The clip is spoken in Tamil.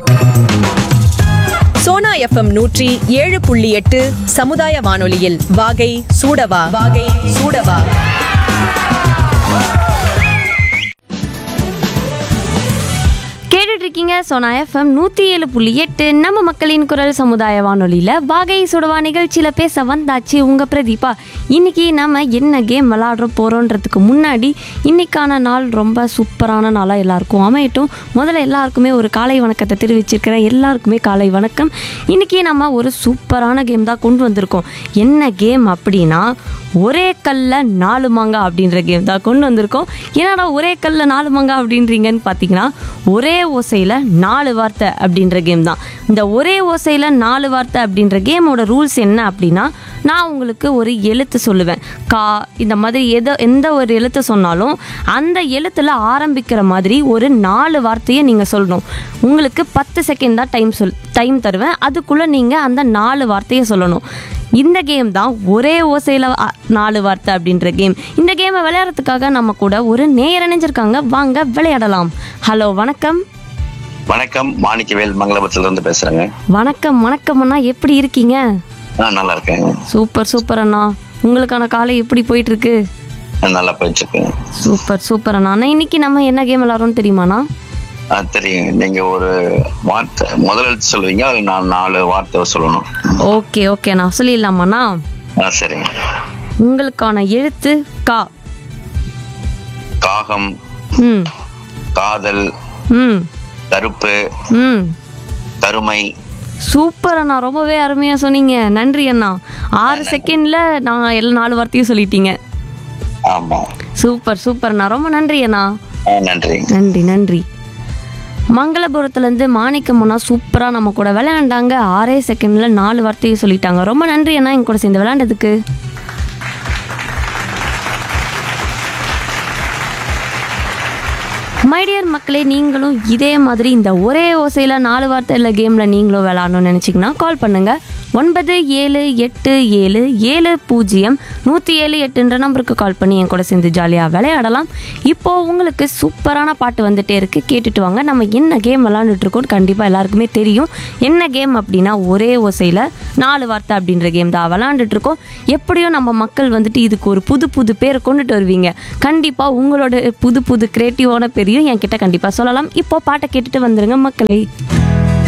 சோனா எஃப்எம் நூற்றி ஏழு புள்ளி எட்டு சமுதாய வானொலியில் வாகை சூடவா வாகை சூடவா கேட்டுட்டு இருக்கீங்க சோனா எஃப்எம் நூற்றி ஏழு புள்ளி எட்டு நம்ம மக்களின் குரல் சமுதாய வானொலியில் வாகை சுடவா நிகழ்ச்சியில் பேச வந்தாச்சு உங்கள் பிரதீபா இன்னைக்கு நம்ம என்ன கேம் விளாடுற போகிறோன்றதுக்கு முன்னாடி இன்னைக்கான நாள் ரொம்ப சூப்பரான நாளாக எல்லாருக்கும் அமையட்டும் முதல்ல எல்லாருக்குமே ஒரு காலை வணக்கத்தை தெரிவிச்சிருக்கிறேன் எல்லாருக்குமே காலை வணக்கம் இன்னைக்கு நம்ம ஒரு சூப்பரான கேம் தான் கொண்டு வந்திருக்கோம் என்ன கேம் அப்படின்னா ஒரே கல்ல நாலு மாங்கா அப்படின்ற கேம் தான் கொண்டு வந்திருக்கோம் என்னடா ஒரே கல்ல நாலு மாங்கா அப்படின்றீங்கன்னு பார்த்தீங்கன்னா ஒரே ஓசையில் நாலு வார்த்தை அப்படின்ற கேம் தான் இந்த ஒரே ஓசையில் நாலு வார்த்தை அப்படின்ற கேமோட ரூல்ஸ் என்ன அப்படின்னா நான் உங்களுக்கு ஒரு எழுத்து சொல்லுவேன் கா இந்த மாதிரி எதோ எந்த ஒரு எழுத்து சொன்னாலும் அந்த எழுத்துல ஆரம்பிக்கிற மாதிரி ஒரு நாலு வார்த்தையை நீங்கள் சொல்லணும் உங்களுக்கு பத்து செகண்ட் தான் டைம் சொல் டைம் தருவேன் அதுக்குள்ளே நீங்கள் அந்த நாலு வார்த்தையை சொல்லணும் இந்த கேம் தான் ஒரே ஓசையில் நாலு வார்த்தை அப்படின்ற கேம் இந்த கேமை விளையாடுறதுக்காக நம்ம கூட ஒரு நேயர் இணைஞ்சிருக்காங்க வாங்க விளையாடலாம் ஹலோ வணக்கம் வணக்கம் மாணிக்கவேல் மங்களபுரத்துல இருந்து பேசுறேங்க வணக்கம் வணக்கம் அண்ணா எப்படி இருக்கீங்க நான் நல்லா இருக்கேங்க சூப்பர் சூப்பர் அண்ணா உங்களுக்கான காலை எப்படி போயிட்டு இருக்கு நான் நல்லா போயிட்டு இருக்கேன் சூப்பர் சூப்பர் அண்ணா அண்ணா இன்னைக்கு நம்ம என்ன கேம் விளாட்றோம்னு தெரியுமாண்ணா ஆ, தெரியும் நீங்க ஒரு வார்த்தை முதல் எழுத்து சொல்லுவீங்க அது நான் நாலு வார்த்தை சொல்லணும் ஓகே ஓகே அண்ணா சொல்லிடலாமாண்ணா ஆ சரிங்க உங்களுக்கான எழுத்து கா காகம் ம் காதல் ம் கருப்பு ம் கருமை சூப்பர் அண்ணா ரொம்பவே அருமையாக சொன்னீங்க நன்றி அண்ணா ஆறு செகண்டில் நான் எல்லா நாலு வார்த்தையும் சொல்லிட்டீங்க ஆமா சூப்பர் சூப்பர் அண்ணா ரொம்ப நன்றி அண்ணா ஆ, நன்றி நன்றி நன்றி மங்களபுரத்துலேருந்து மாணிக்கம் அண்ணா சூப்பராக நம்ம கூட விளையாண்டாங்க ஆறே செகண்டில் நாலு வார்த்தையை சொல்லிட்டாங்க ரொம்ப நன்றி அண்ணா என் கூட சேர்ந்து விளையாண்டதுக்கு மைடியர் மக்களே நீங்களும் இதே மாதிரி இந்த ஒரே ஓசையில் நாலு வார்த்தையில் கேமில் நீங்களும் விளாடணும்னு நினச்சிங்கன்னா கால் பண்ணுங்கள் ஒன்பது ஏழு எட்டு ஏழு ஏழு பூஜ்ஜியம் நூற்றி ஏழு எட்டுன்ற நம்பருக்கு கால் பண்ணி என் கூட சேர்ந்து ஜாலியாக விளையாடலாம் இப்போது உங்களுக்கு சூப்பரான பாட்டு வந்துட்டே இருக்குது கேட்டுட்டு வாங்க நம்ம என்ன கேம் விளாண்டுட்டு இருக்கோம் கண்டிப்பாக எல்லாருக்குமே தெரியும் என்ன கேம் அப்படின்னா ஒரே ஓசையில் நாலு வார்த்தை அப்படின்ற கேம் தான் விளாண்டுட்டு இருக்கோம் எப்படியும் நம்ம மக்கள் வந்துட்டு இதுக்கு ஒரு புது புது பேர் கொண்டுட்டு வருவீங்க கண்டிப்பாக உங்களோட புது புது கிரியேட்டிவான பேரையும் என்கிட்ட கண்டிப்பாக சொல்லலாம் இப்போ பாட்டை கேட்டுட்டு வந்துருங்க மக்களே